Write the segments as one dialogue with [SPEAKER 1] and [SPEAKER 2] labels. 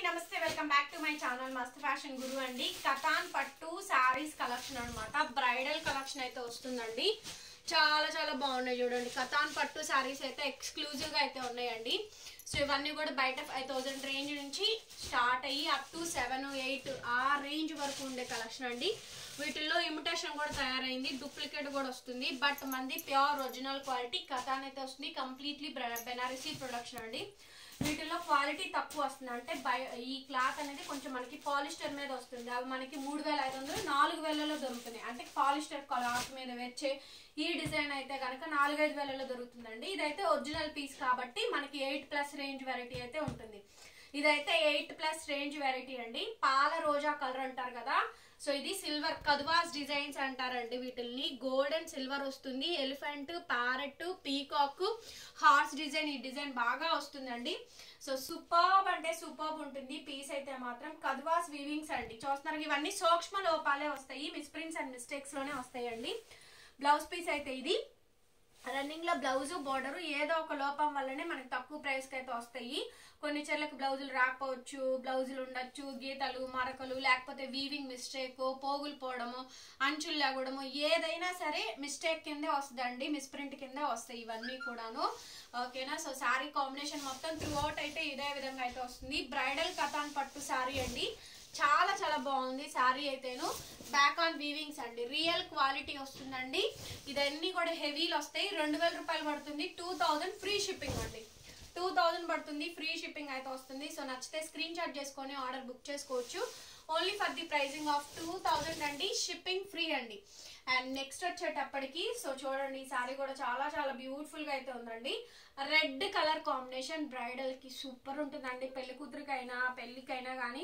[SPEAKER 1] నమస్తే welcome back to my channel Mast fashion Guru అండి కథాన్ పట్టు శారీస్ కలెక్షన్ అన్నమాట బ్రైడల్ కలెక్షన్ అయితే వస్తుందండి చాలా చాలా బాగున్నాయి చూడండి కథాన్ పట్టు శారీస్ అయితే ఎక్స్క్లూజివ్ గా అయితే ఉన్నాయండి సో ఇవన్నీ కూడా బయట ఫైవ్ థౌసండ్ రేంజ్ నుంచి స్టార్ట్ అయ్యి అప్ టు సెవెన్ ఎయిట్ ఆ రేంజ్ వరకు ఉండే కలెక్షన్ అండి వీటిల్లో ఇమిటేషన్ కూడా తయారైంది డూప్లికేట్ కూడా వస్తుంది బట్ మంది ప్యూర్ ఒరిజినల్ క్వాలిటీ కథాన్ అయితే వస్తుంది కంప్లీట్లీ బెనారసీ ప్రొడక్షన్ అండి వీటిల్లో క్వాలిటీ తక్కువ వస్తుంది అంటే బయ ఈ క్లాత్ అనేది కొంచెం మనకి పాలిస్టర్ మీద వస్తుంది అవి మనకి మూడు వేల ఐదు వందలు నాలుగు వేలలో దొరుకుతున్నాయి అంటే పాలిస్టర్ క్లాత్ మీద వచ్చే ఈ డిజైన్ అయితే కనుక నాలుగైదు వేలలో దొరుకుతుందండి ఇదైతే ఒరిజినల్ పీస్ కాబట్టి మనకి ఎయిట్ ప్లస్ రేంజ్ వెరైటీ అయితే ఉంటుంది ఇదైతే ఎయిట్ ప్లస్ రేంజ్ వెరైటీ అండి పాల రోజా కలర్ అంటారు కదా సో ఇది సిల్వర్ కద్వాస్ డిజైన్స్ అంటారండి వీటిల్ని గోల్డ్ అండ్ సిల్వర్ వస్తుంది elephant parrot peacock horse design ఈ డిజైన్ బాగా వస్తుందండి సో సూపర్బ్ అంటే సూపర్బ్ ఉంటుంది పీస్ అయితే మాత్రం కద్వాస్ వీవింగ్స్ అండి చూస్తున్నారు ఇవన్నీ సూక్ష్మ లోపాలే వస్తాయి మిస్ప్రింట్స్ అండ్ మిస్టేక్స్ లోనే వస్తాయండి బ్లౌజ్ పీస్ అయితే ఇది రన్నింగ్ లో బ్లౌజ్ బోర్డర్ ఏదో ఒక లోపం వల్లనే మనకి తక్కువ ప్రైస్ కి అయితే వస్తాయి కొన్ని చీరలకు బ్లౌజులు రాకపోవచ్చు బ్లౌజులు ఉండొచ్చు గీతలు మరకలు లేకపోతే వీవింగ్ మిస్టేక్ పోగులు పోవడము అంచులు లేగడము ఏదైనా సరే మిస్టేక్ కిందే వస్తుందండి మిస్ప్రింట్ కిందే వస్తాయి ఇవన్నీ కూడాను ఓకేనా సో శారీ కాంబినేషన్ మొత్తం త్రూ అవుట్ అయితే ఇదే విధంగా అయితే వస్తుంది బ్రైడల్ కథాన్ పట్టు శారీ అండి చాలా చాలా బాగుంది శారీ అయితేను బ్యాక్ ఆన్ వీవింగ్స్ అండి రియల్ క్వాలిటీ వస్తుందండి ఇదన్నీ కూడా హెవీలు వస్తాయి రెండు వేల రూపాయలు పడుతుంది టూ థౌజండ్ ఫ్రీ షిప్పింగ్ అండి టూ థౌజండ్ పడుతుంది ఫ్రీ షిప్పింగ్ అయితే వస్తుంది సో నచ్చితే స్క్రీన్ షాట్ చేసుకొని ఆర్డర్ బుక్ చేసుకోవచ్చు only for the pricing of two thousand అండి షిప్పింగ్ ఫ్రీ అండి అండ్ నెక్స్ట్ వచ్చేటప్పటికి సో చూడండి ఈ శారీ కూడా చాలా చాలా బ్యూటిఫుల్ గా అయితే ఉందండి రెడ్ కలర్ కాంబినేషన్ బ్రైడల్ కి సూపర్ ఉంటుందండి పెళ్లి కూతురికైనా పెళ్లికైనా కానీ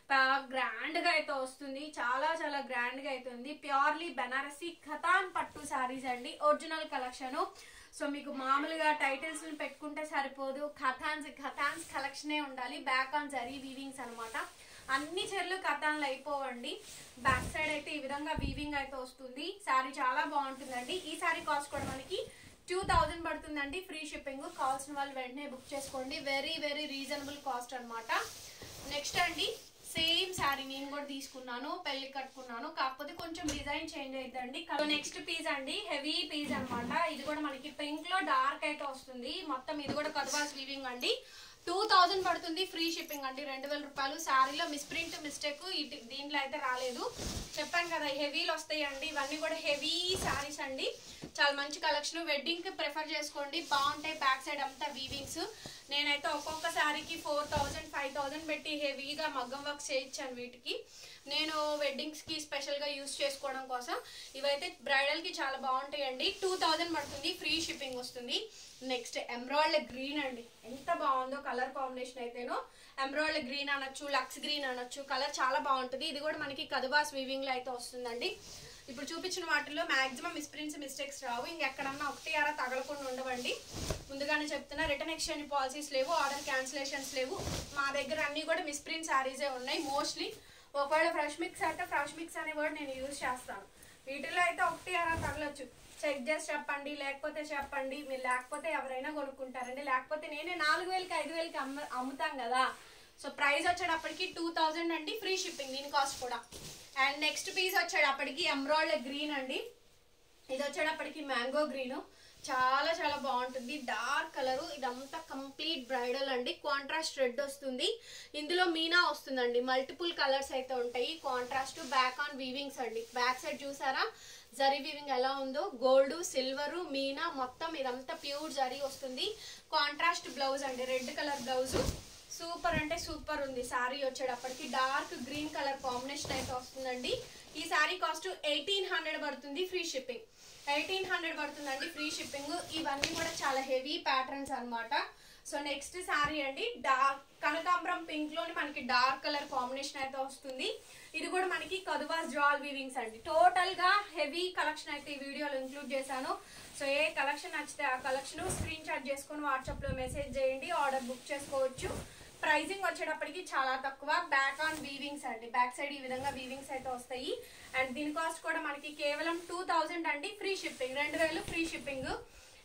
[SPEAKER 1] గ్రాండ్ గా అయితే వస్తుంది చాలా చాలా గ్రాండ్ గా అయితే ఉంది ప్యూర్లీ బెనారసి ఖతాన్ పట్టు శారీస్ అండి ఒరిజినల్ కలెక్షన్ సో మీకు మామూలుగా టైటిల్స్ పెట్టుకుంటే సరిపోదు ఖతాన్స్ ఖతాన్స్ కలెక్షనే ఉండాలి బ్యాక్ ఆన్ జరీ వీవింగ్స్ అనమాట అన్ని చీరలు కథాన్లు అయిపోవండి బ్యాక్ సైడ్ అయితే ఈ విధంగా వీవింగ్ అయితే వస్తుంది శారీ చాలా బాగుంటుందండి ఈ శారీ కాస్ట్ కూడా మనకి టూ థౌజండ్ పడుతుందండి ఫ్రీ షిప్పింగ్ కావాల్సిన వాళ్ళు వెంటనే బుక్ చేసుకోండి వెరీ వెరీ రీజనబుల్ కాస్ట్ అనమాట నెక్స్ట్ అండి సేమ్ శారీ నేను కూడా తీసుకున్నాను పెళ్లి కట్టుకున్నాను కాకపోతే కొంచెం డిజైన్ చేంజ్ అవుతుందండి నెక్స్ట్ పీస్ అండి హెవీ పీస్ అనమాట ఇది కూడా మనకి పింక్ లో డార్క్ అయితే వస్తుంది మొత్తం ఇది కూడా కద్వాస్ వీవింగ్ అండి టూ థౌజండ్ పడుతుంది ఫ్రీ షిప్పింగ్ అండి రెండు వేల రూపాయలు శారీలో మిస్ప్రింట్ మిస్టేక్ ఇటు దీంట్లో అయితే రాలేదు చెప్పాను కదా హెవీలు వస్తాయి అండి ఇవన్నీ కూడా హెవీ శారీస్ అండి చాలా మంచి కలెక్షన్ వెడ్డింగ్ కి ప్రిఫర్ చేసుకోండి బాగుంటాయి బ్యాక్ సైడ్ అంతా వీవింగ్స్ నేనైతే ఒక్కొక్క శారీకి ఫోర్ థౌజండ్ ఫైవ్ థౌజండ్ పెట్టి హెవీగా మగ్గం వర్క్ చేయించాను వీటికి నేను వెడ్డింగ్స్ కి స్పెషల్ గా యూస్ చేసుకోవడం కోసం ఇవైతే బ్రైడల్ కి చాలా బాగుంటాయండి టూ థౌజండ్ పడుతుంది ఫ్రీ షిప్పింగ్ వస్తుంది నెక్స్ట్ ఎమ్రాయిడ్ గ్రీన్ అండి ఎంత బాగుందో కలర్ కాంబినేషన్ అయితేనో ఎమ్రాయిడ్ గ్రీన్ అనొచ్చు లక్స్ గ్రీన్ అనొచ్చు కలర్ చాలా బాగుంటుంది ఇది కూడా మనకి కదుబాస్ వీవింగ్ లో అయితే వస్తుందండి ఇప్పుడు చూపించిన వాటిలో మాక్సిమం మిస్ప్రింట్స్ మిస్టేక్స్ రావు ఇంకెక్కడన్నా ఒకటి అరా తగలకుండా ఉండవండి ముందుగానే చెప్తున్నా రిటర్న్ ఎక్స్చేంజ్ పాలసీస్ లేవు ఆర్డర్ క్యాన్సిలేషన్స్ లేవు మా దగ్గర అన్ని కూడా మిస్ప్రింట్ శారీసే ఉన్నాయి మోస్ట్లీ ఒకవేళ ఫ్రెష్ మిక్స్ అయితే ఫ్రెష్ మిక్స్ అనే వర్డ్ నేను యూజ్ చేస్తాను వీటిలో అయితే ఒకటి అరా తగలొచ్చు చెక్ చేసి చెప్పండి లేకపోతే చెప్పండి మీరు లేకపోతే ఎవరైనా కొనుక్కుంటారండి లేకపోతే నేనే నాలుగు వేలకి ఐదు వేలకి అమ్మ అమ్ముతాం కదా సో ప్రైస్ వచ్చేటప్పటికి టూ థౌజండ్ అండి ఫ్రీ షిప్పింగ్ దీని కాస్ట్ కూడా అండ్ నెక్స్ట్ పీస్ వచ్చేటప్పటికి ఎమ్రాయిడ్ గ్రీన్ అండి ఇది వచ్చేటప్పటికి మ్యాంగో గ్రీన్ చాలా చాలా బాగుంటుంది డార్క్ కలర్ ఇదంతా కంప్లీట్ బ్రైడల్ అండి కాంట్రాస్ట్ రెడ్ వస్తుంది ఇందులో మీనా వస్తుందండి మల్టిపుల్ కలర్స్ అయితే ఉంటాయి కాంట్రాస్ట్ బ్యాక్ ఆన్ వీవింగ్స్ అండి బ్యాక్ సైడ్ చూసారా జరీ వీవింగ్ ఎలా ఉందో గోల్డ్ సిల్వర్ మీనా మొత్తం ఇదంతా ప్యూర్ జరీ వస్తుంది కాంట్రాస్ట్ బ్లౌజ్ అండి రెడ్ కలర్ బ్లౌజ్ సూపర్ అంటే సూపర్ ఉంది శారీ వచ్చేటప్పటికి డార్క్ గ్రీన్ కలర్ కాంబినేషన్ అయితే వస్తుందండి ఈ శారీ కాస్ట్ ఎయిటీన్ హండ్రెడ్ పడుతుంది ఫ్రీ షిప్పింగ్ ఎయిటీన్ హండ్రెడ్ పడుతుందండి ఫ్రీ షిప్పింగ్ ఇవన్నీ కూడా చాలా హెవీ ప్యాటర్న్స్ అనమాట సో నెక్స్ట్ శారీ అండి డార్క్ కనకాంబరం పింక్ లోని మనకి డార్క్ కలర్ కాంబినేషన్ అయితే వస్తుంది ఇది కూడా మనకి కదువాస్ జాల్ వీవింగ్స్ అండి టోటల్ గా హెవీ కలెక్షన్ అయితే ఈ వీడియోలో ఇంక్లూడ్ చేశాను సో ఏ కలెక్షన్ నచ్చితే ఆ కలెక్షన్ స్క్రీన్ షాట్ చేసుకొని వాట్సాప్ లో మెసేజ్ చేయండి ఆర్డర్ బుక్ చేసుకోవచ్చు ప్రైజింగ్ వచ్చేటప్పటికి చాలా తక్కువ బ్యాక్ ఆన్ వీవింగ్స్ అండి బ్యాక్ సైడ్ ఈ విధంగా వీవింగ్స్ అయితే వస్తాయి అండ్ దీని కాస్ట్ కూడా మనకి కేవలం టూ థౌజండ్ అండి ఫ్రీ షిప్పింగ్ రెండు వేలు ఫ్రీ షిప్పింగ్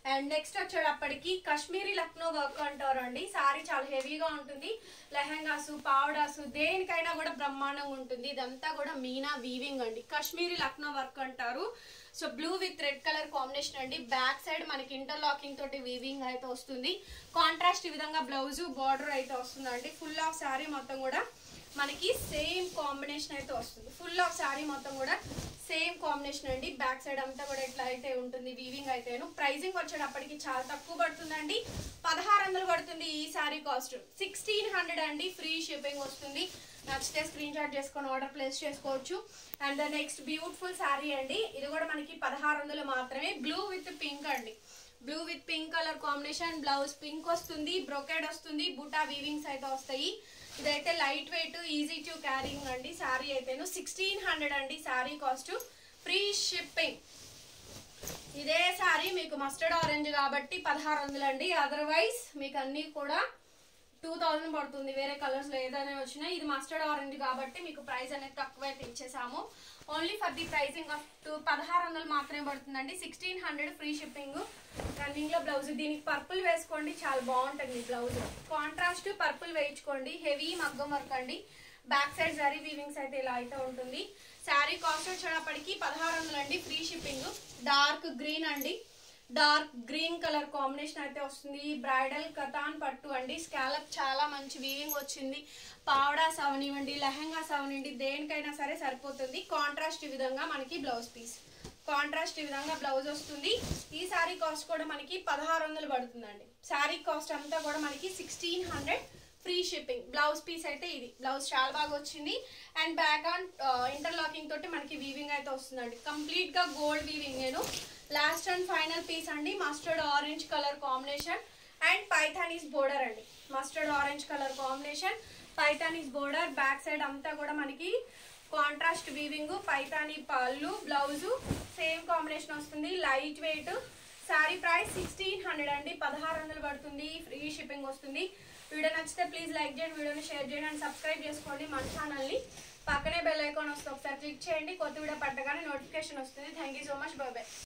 [SPEAKER 1] అండ్ నెక్స్ట్ వచ్చేటప్పటికి కాశ్మీరీ లక్నో వర్క్ అంటారు అండి సారీ చాలా హెవీగా ఉంటుంది లెహంగాసు పావడాసు దేనికైనా కూడా బ్రహ్మాండంగా ఉంటుంది ఇదంతా కూడా మీనా వీవింగ్ అండి కాశ్మీరీ లక్నో వర్క్ అంటారు so blue with red colour combination అండి బ్యాక్ సైడ్ మనకి ఇంటర్లాకింగ్ తోటి వీవింగ్ అయితే వస్తుంది కాంట్రాస్ట్ ఈ విధంగా బ్లౌజ్ బార్డర్ అయితే వస్తుందండి ఫుల్ ఆఫ్ శారీ మొత్తం కూడా మనకి సేమ్ కాంబినేషన్ అయితే వస్తుంది ఫుల్ ఆఫ్ శారీ మొత్తం కూడా సేమ్ కాంబినేషన్ అండి బ్యాక్ సైడ్ అంతా కూడా ఇట్లా అయితే ఉంటుంది వీవింగ్ అయితేను ప్రైజింగ్ వచ్చేటప్పటికి చాలా తక్కువ పడుతుందండి పదహారు వందలు పడుతుంది ఈ శారీ కాస్ట్ సిక్స్టీన్ హండ్రెడ్ అండి ఫ్రీ షిప్పింగ్ వస్తుంది నచ్చితే స్క్రీన్ షాట్ చేసుకొని ఆర్డర్ ప్లేస్ చేసుకోవచ్చు and the next beautiful sari అండి ఇది కూడా మనకి పదహారు వందలు మాత్రమే బ్లూ విత్ పింక్ అండి blue with pink colour combination blouse pink వస్తుంది బ్రొకెడ్ వస్తుంది బుటా వీవింగ్స్ అయితే వస్తాయి ఇదైతే lightweight easy to carrying అండి శారీ అయితేను సిక్స్టీన్ హండ్రెడ్ అండి శారీ కాస్ట్ ఫ్రీ షిప్పింగ్ ఇదే శారీ మీకు మస్టర్డ్ ఆరెంజ్ కాబట్టి పదహారు వందలు అండి అదర్వైజ్ మీకు అన్నీ కూడా టూ థౌజండ్ పడుతుంది వేరే కలర్స్ లో ఏదైనా వచ్చినా ఇది మస్టర్డ్ ఆరెంజ్ కాబట్టి మీకు ప్రైస్ అనేది తక్కువ అయితే ఇచ్చేసాము only for the pricing of two పదహారు వందలు మాత్రమే పడుతుందండి sixteen hundred free shipping running లో బ్లౌజ్ దీనికి పర్పుల్ వేసుకోండి చాలా బాగుంటుంది బ్లౌజ్ కాంట్రాస్ట్ పర్పుల్ వేయించుకోండి హెవీ మగ్గం వర్క్ అండి బ్యాక్ సైడ్ జరీ వీవింగ్స్ అయితే ఇలా అయితే ఉంటుంది శారీ కాస్ట్ వచ్చేటప్పటికి పదహారు వందలు అండి ఫ్రీ షిప్పింగ్ డార్క్ గ్రీన్ అండి డార్క్ గ్రీన్ కలర్ కాంబినేషన్ అయితే వస్తుంది బ్రైడల్ కథాన్ పట్టు అండి స్కాలప్ చాలా మంచి వీవింగ్ వచ్చింది పావడాస్ అవనివ్వండి లెహంగాస్ అవనివ్వండి దేనికైనా సరే సరిపోతుంది కాంట్రాస్ట్ ఈ విధంగా మనకి బ్లౌజ్ పీస్ కాంట్రాస్ట్ ఈ విధంగా బ్లౌజ్ వస్తుంది ఈ శారీ కాస్ట్ కూడా మనకి పదహారు వందలు పడుతుందండి శారీ కాస్ట్ అంతా కూడా మనకి sixteen hundred free shipping blouse piece అయితే ఇది బ్లౌజ్ చాలా బాగా వచ్చింది అండ్ బ్యాక్ ఆన్ ఇంటర్లాకింగ్ తోటి మనకి వీవింగ్ అయితే వస్తుందండి కంప్లీట్ గా గోల్డ్ వీవింగ్ నేను లాస్ట్ అండ్ ఫైనల్ పీస్ అండి mustard orange colour combination and Paithanis border అండి mustard orange colour combination Paithanis border back side అంతా కూడా మనకి కాంట్రాస్ట్ వీవింగ్ పైథానీ పళ్ళు బ్లౌజు సేమ్ కాంబినేషన్ వస్తుంది lightweight sari price sixteen hundred అండి పదహారు వందలు పడుతుంది ఫ్రీ షిప్పింగ్ వస్తుంది వీడియో నచ్చితే ప్లీజ్ లైక్ చేయండి వీడియోని షేర్ చేయండి అండ్ సబ్స్క్రైబ్ చేసుకోండి మన ఛానల్ని పక్కనే బెల్ ఐకాన్ వస్తుంది ఒకసారి క్లిక్ చేయండి కొత్త వీడియో పట్టగానే నోటిఫికేషన్ వస్తుంది థ్యాంక్ యూ సో మచ్ బాబాయ్